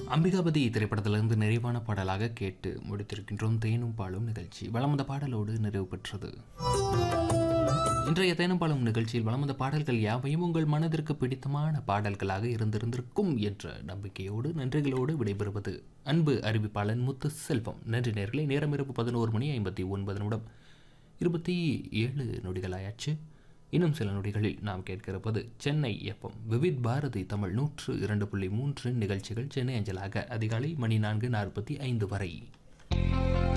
அம்பிகாபதி திரைப்படத்திலிருந்து நிறைவான பாடலாக கேட்டு முடித்திருக்கின்றோம் தேனும் பாலும் நிகழ்ச்சி வளமந்த பாடலோடு நிறைவு பெற்றது இன்றைய தேனும் பாலும் நிகழ்ச்சியில் வளமந்த பாடல்கள் யாவையும் உங்கள் மனதிற்கு பிடித்தமான பாடல்களாக இருந்திருந்திருக்கும் என்ற நம்பிக்கையோடு நன்றிகளோடு விடைபெறுவது அன்பு அறிவிப்பாளன் முத்து செல்வம் நன்றி நேர்களை நேரம் இரவு பதினோரு மணி ஐம்பத்தி ஒன்பது நிமிடம் இருபத்தி ஏழு நொடிகளாயாச்சு இன்னும் சில நொடிகளில் நாம் கேட்கிறப்பது சென்னை எஃப்எம் விவித் பாரதி தமிழ் நூற்று இரண்டு புள்ளி மூன்று நிகழ்ச்சிகள் சென்னை அஞ்சலாக அதிகாலை மணி நான்கு நாற்பத்தி ஐந்து வரை